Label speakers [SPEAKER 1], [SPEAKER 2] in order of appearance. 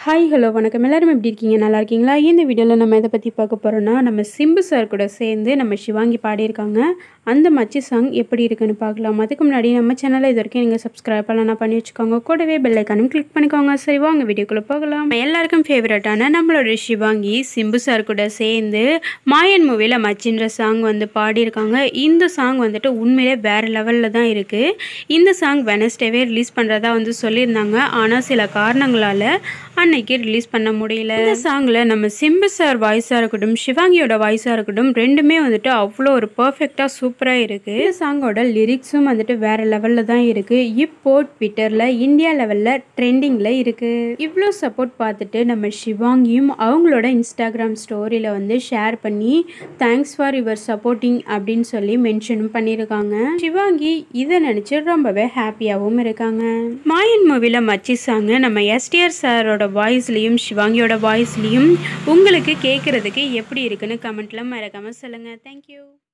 [SPEAKER 1] hi hello வணக்கம் எல்லாரும் எப்படி இருக்கீங்க நல்லா இருக்கீங்களா இந்த வீடியோவில் நம்ம எதை பற்றி பார்க்க போகிறோன்னா நம்ம சிம்பு சார் கூட சேர்ந்து நம்ம சிவாங்கி பாடியிருக்காங்க அந்த மச்சி சாங் எப்படி இருக்குன்னு பார்க்கலாம் அதுக்கு முன்னாடி நம்ம சேனலை இது வரைக்கும் நீங்கள் சப்ஸ்கிரைப் பண்ணலாம் பண்ணி வச்சுக்கோங்க கூடவே பெல் ஐக்கானும் கிளிக் பண்ணிக்கோங்க சரி வாங்க வீடியோக்குள்ளே போகலாம் நம்ம எல்லாருக்கும் ஃபேவரட்டான நம்மளோட சிவாங்கி சிம்பு சார் கூட சேர்ந்து மாயன் மூவியில் மச்சின்ற சாங் வந்து பாடியிருக்காங்க இந்த சாங் வந்துட்டு உண்மையிலே வேறு லெவலில் தான் இருக்குது இந்த சாங் வெனஸ்டேவே ரிலீஸ் பண்ணுறதா வந்து சொல்லியிருந்தாங்க ஆனால் சில காரணங்களால் அன்னைக்கு ரிலீஸ் பண்ண முடியல இந்த சாங்கில் நம்ம சிம்பு சார் வாய்ஸாக இருக்கட்டும் சிவாங்கியோட வாய்ஸாக இருக்கட்டும் ரெண்டுமே வந்துட்டு அவ்வளோ ஒரு பர்ஃபெக்டாக சூப்பராக இருக்குது இந்த சாங்கோட லிரிக்ஸும் வந்துட்டு வேற லெவலில் தான் இருக்குது இப்போ ட்விட்டரில் இந்தியா லெவலில் ட்ரெண்டிங்கில் இருக்குது இவ்வளோ சப்போர்ட் பார்த்துட்டு நம்ம சிவாங்கியும் அவங்களோட இன்ஸ்டாகிராம் ஸ்டோரியில் வந்து ஷேர் பண்ணி தேங்க்ஸ் ஃபார் யுவர் சப்போர்ட்டிங் அப்படின்னு சொல்லி மென்ஷனும் பண்ணியிருக்காங்க சிவாங்கி இதை நினச்சி ரொம்பவே ஹாப்பியாகவும் இருக்காங்க மாயன் மூவியில் மச்சி சாங்கு நம்ம எஸ்டிஆர் சாரோட வாய்ஸ்லேயும் சிவாங்கியோட வாய்ஸ்லேயும் உங்களுக்கு கேட்குறதுக்கு எப்படி இருக்குன்னு கமெண்ட்டில் மறக்காமல் சொல்லுங்கள் தேங்க்யூ